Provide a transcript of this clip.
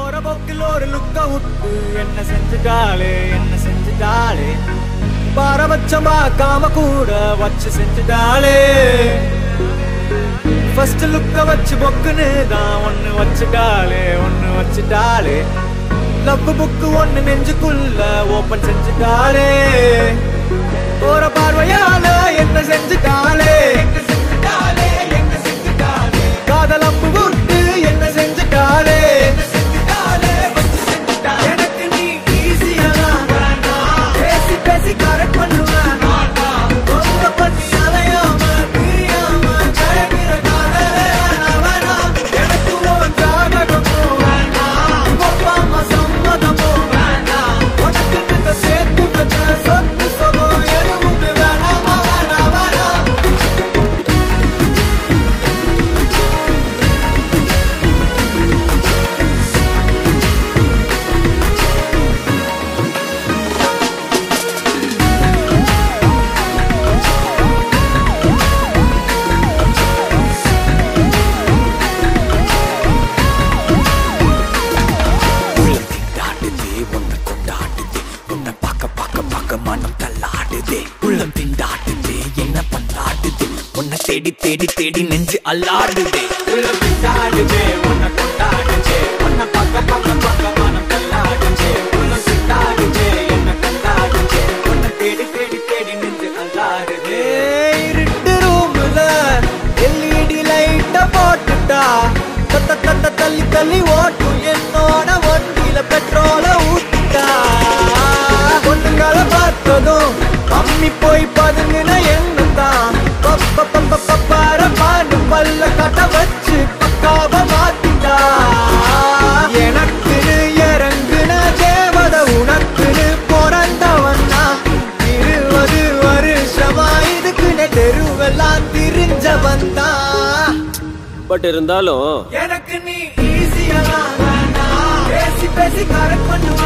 போற போக்கில் ஒரு லுக்க விட்டு என்ன செஞ்சுட்டாளே என்ன செஞ்சுட்டாளே பாரபட்சம் பார்க்காம கூட வச்சு செஞ்சுட்டாளே ஃபர்ஸ்ட் லுக்க வச்சு பொக்குன்னு தான் ஒண்ணு வச்சுட்டாளே ஒண்ணு வச்சுட்டாளே லவ் புக்கு ஒண்ணு நெஞ்சுக்குள்ள ஓபன் செஞ்சுட்டாளே போற பார்வையால என்ன செஞ்சுட்டாளே காதல் அம்பு விட்டு என்ன செஞ்சுட்டாளே எனக்கு நீ easy-ஆ வேண்டாம். பேசி பேசி correct பண்ணுவேன். ரொம்ப பண்ணி அலையாம, பிரியாம, ஜெயகிற காதலே வேணாம், வேணாம். எனக்கு உன் ஜாதகமும் வேண்டாம். ஒப்பாம சம்மதமும் வேண்டாம். உனக்கு இந்த சேர்த்து வச்ச சொத்து சுகம் எதுவுமே வேணாமா, வேணாம், வேணாம். உள்ளம் திண்டாடுதே உன்னை கொண்டாடுதே உன்னை பார்க்க பார்க்க பார்க்க மனம் தள்ளாடுதே உள்ளம் திண்டாடுதே என்ன பண்ணாடுதே உன்னை தேடி தேடி தேடி நெஞ்சு அல்லாடுதே உள்ளம் திண்டாடுதே, உன்னை கொண்டாடுதே. உன்னை பார்க்க பார்க்க பார்க்க மனம் தள்ளாடுதே. உள்ளம் திண்டாடுதே, என்னை கொண்டாடுதே. உன்னை தேடி தேடி தேடி நெஞ்சு அல்லாடுதே. இருட்டு roomல LED light அ போட்டுட்டா. தத்த தத்த தள்ளி தள்ளி ஓட்டும் என்னோட வண்டியில பெட்ரோல ஊத்திட்டா பொண்ணுங்களை பார்த்ததும் அம்மி போய் பதுங்கின எண்ணத்தான் பப்ப பப்ப பப்பார பாண்டு பல்ல கட்ட வச்சு பக்காவ மாத்திட்டா எனக்குன்னு இறங்குன தேவத உனக்குன்னு பிறந்தவன் நான் இருபது வருஷமா இதுக்குன்னு தெருவெல்லாம் திரிஞ்சவன் தான் பட் இருந்தாலும் எனக்கு நீ ஈஸியா பேசி பேசி கரெக்ட் பண்ணுவ